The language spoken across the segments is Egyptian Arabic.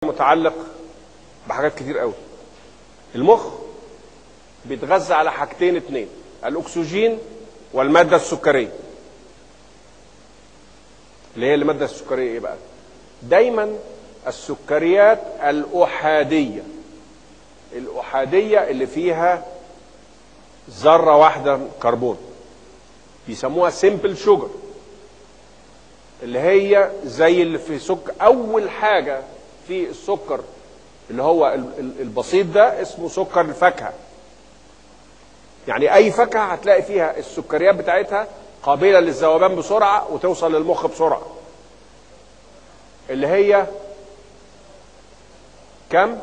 متعلق بحاجات كتير قوي المخ بيتغذى على حاجتين اتنين الاكسجين والماده السكريه اللي هي الماده السكريه ايه بقى دايما السكريات الاحاديه الاحاديه اللي فيها ذره واحده كربون بيسموها سيمبل شوجر اللي هي زي اللي في سكر اول حاجه في السكر اللي هو البسيط ده اسمه سكر الفاكهه يعني اي فاكهه هتلاقي فيها السكريات بتاعتها قابله للذوبان بسرعه وتوصل للمخ بسرعه اللي هي كم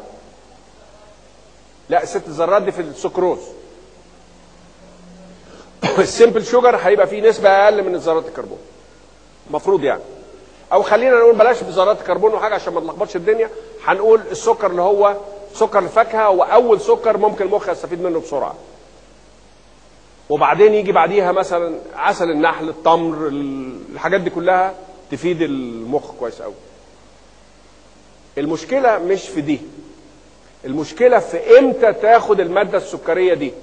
لا ست ذرات دي في السكروز السيمبل شوجر هيبقى فيه نسبه اقل من ذرات الكربون المفروض يعني او خلينا نقول بلاش بذرات الكربون وحاجه عشان ما نلخبطش الدنيا هنقول السكر اللي هو سكر الفاكهه هو اول سكر ممكن المخ يستفيد منه بسرعه وبعدين يجي بعديها مثلا عسل النحل التمر الحاجات دي كلها تفيد المخ كويس قوي المشكله مش في دي المشكله في امتى تاخد الماده السكريه دي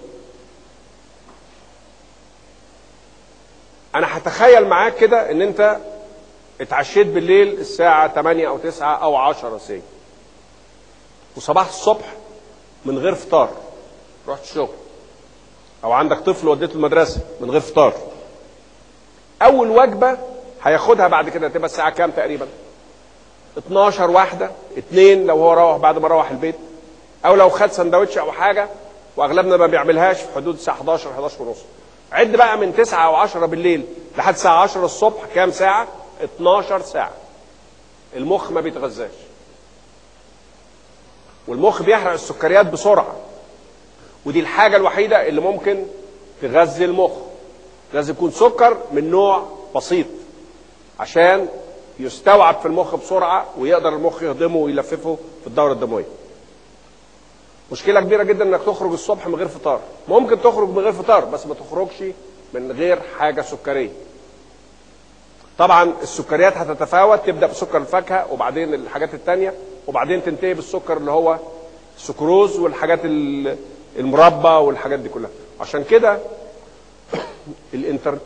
انا هتخيل معاك كده ان انت اتعشيت بالليل الساعة 8 أو 9 أو 10 سي وصباح الصبح من غير فطار رحت الشغل أو عندك طفل وديته المدرسة من غير فطار أول وجبة هياخدها بعد كده تبقى الساعة كام تقريبا 12 واحدة اتنين لو هو روح بعد ما روح البيت أو لو خد سندوتش أو حاجة وأغلبنا ما بيعملهاش في حدود الساعة 11 11 ونص عد بقى من 9 أو 10 بالليل لحد الساعة 10 الصبح كام ساعة 12 ساعة المخ ما بيتغذاش والمخ بيحرق السكريات بسرعة ودي الحاجة الوحيدة اللي ممكن تغذي المخ لازم يكون سكر من نوع بسيط عشان يستوعب في المخ بسرعة ويقدر المخ يهضمه ويلففه في الدورة الدموية مشكلة كبيرة جدا انك تخرج الصبح من غير فطار ممكن تخرج من غير فطار بس ما تخرجش من غير حاجة سكرية طبعا السكريات هتتفاوت تبدا بسكر الفاكهه وبعدين الحاجات التانية وبعدين تنتهي بالسكر اللي هو السكروز والحاجات المربى والحاجات دي كلها عشان كده الانتر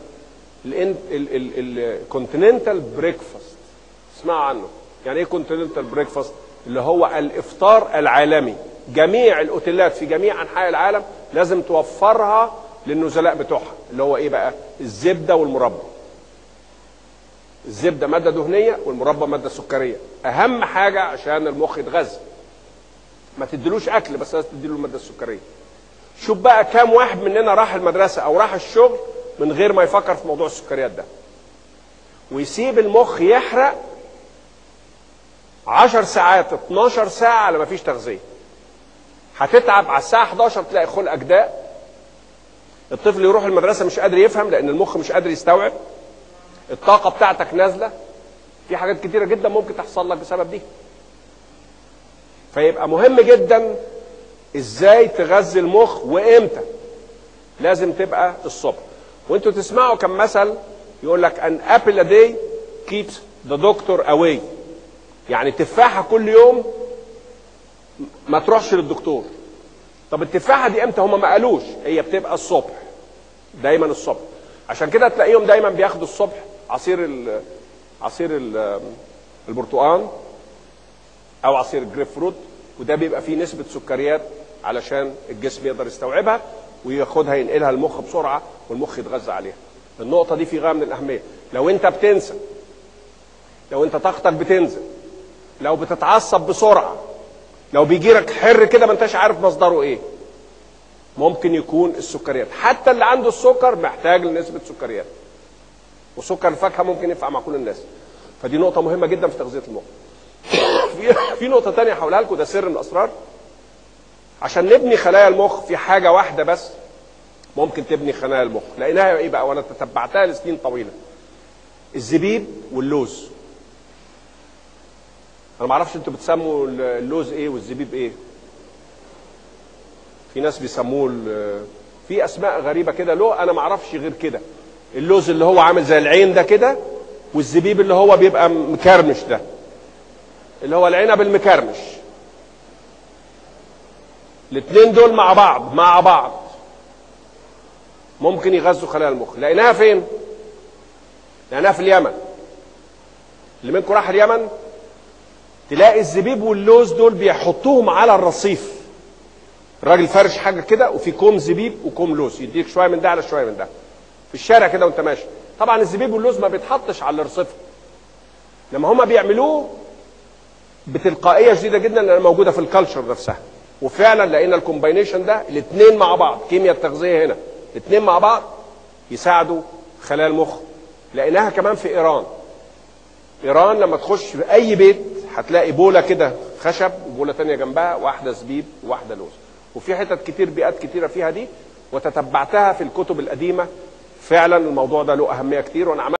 الكونتيننتال بريكفاست اسمعوا عنه يعني ايه كونتيننتال بريكفاست اللي هو الافطار العالمي جميع الاوتيلات في جميع انحاء العالم لازم توفرها للنزلاء بتوعها اللي هو ايه بقى الزبده والمربى الزبده ماده دهنيه والمربى ماده سكريه اهم حاجه عشان المخ يتغذى ما تديلوش اكل بس لازم تديله الماده السكريه شوف بقى كام واحد مننا راح المدرسه او راح الشغل من غير ما يفكر في موضوع السكريات ده ويسيب المخ يحرق 10 ساعات 12 ساعه على ما فيش تغذيه هتتعب على الساعه 11 تلاقي خلقك داء الطفل يروح المدرسه مش قادر يفهم لان المخ مش قادر يستوعب الطاقه بتاعتك نازله في حاجات كتيره جدا ممكن تحصل لك بسبب دي فيبقى مهم جدا ازاي تغذي المخ وامتى لازم تبقى الصبح وانتوا تسمعوا كم مثل يقول لك ان ابل ا داي keeps ذا دكتور اواي يعني تفاحه كل يوم ما تروحش للدكتور طب التفاحه دي امتى هم ما قالوش هي بتبقى الصبح دايما الصبح عشان كده تلاقيهم دايما بياخدوا الصبح عصير ال عصير ال البرتقال او عصير الجريب فروت وده بيبقى فيه نسبه سكريات علشان الجسم يقدر يستوعبها وياخدها ينقلها المخ بسرعه والمخ يتغذى عليها النقطه دي في غايه من الاهميه لو انت بتنسى لو انت طاقتك بتنزل لو بتتعصب بسرعه لو بيجي لك حر كده ما انتش عارف مصدره ايه ممكن يكون السكريات حتى اللي عنده السكر محتاج لنسبه سكريات وسكر الفاكهه ممكن ينفع مع كل الناس فدي نقطه مهمه جدا في تغذيه المخ في في نقطه تانية هقولها لكم ده سر من الاسرار عشان نبني خلايا المخ في حاجه واحده بس ممكن تبني خلايا المخ لقيناها ايه بقى وانا تتبعتها لسنين طويله الزبيب واللوز انا ما اعرفش انتوا بتسموا اللوز ايه والزبيب ايه في ناس بيسموه في اسماء غريبه كده له انا ما اعرفش غير كده اللوز اللي هو عامل زي العين ده كده والزبيب اللي هو بيبقى مكرمش ده اللي هو العنب المكرمش الاثنين دول مع بعض مع بعض ممكن يغذوا خلايا المخ لقيناها فين لقيناها في اليمن اللي منكم راح اليمن تلاقي الزبيب واللوز دول بيحطوهم على الرصيف الراجل فارش حاجه كده وفي كوم زبيب وكوم لوز يديك شويه من ده على شويه من ده في الشارع كده وانت ماشي طبعا الزبيب واللوز ما بيتحطش على الرصيف لما هما بيعملوه بتلقائيه شديده جدا لانها موجوده في الكالتشر نفسها وفعلا لقينا الكومباينيشن ده الاثنين مع بعض كيمياء التغذيه هنا الاثنين مع بعض يساعدوا خلايا المخ لقيناها كمان في ايران ايران لما تخش في اي بيت هتلاقي بوله كده خشب وبوله تانية جنبها واحده زبيب وواحده لوز وفي حتت كتير بيئات كتيره فيها دي وتتبعتها في الكتب القديمه فعلا الموضوع ده له اهميه كتير وانا عملت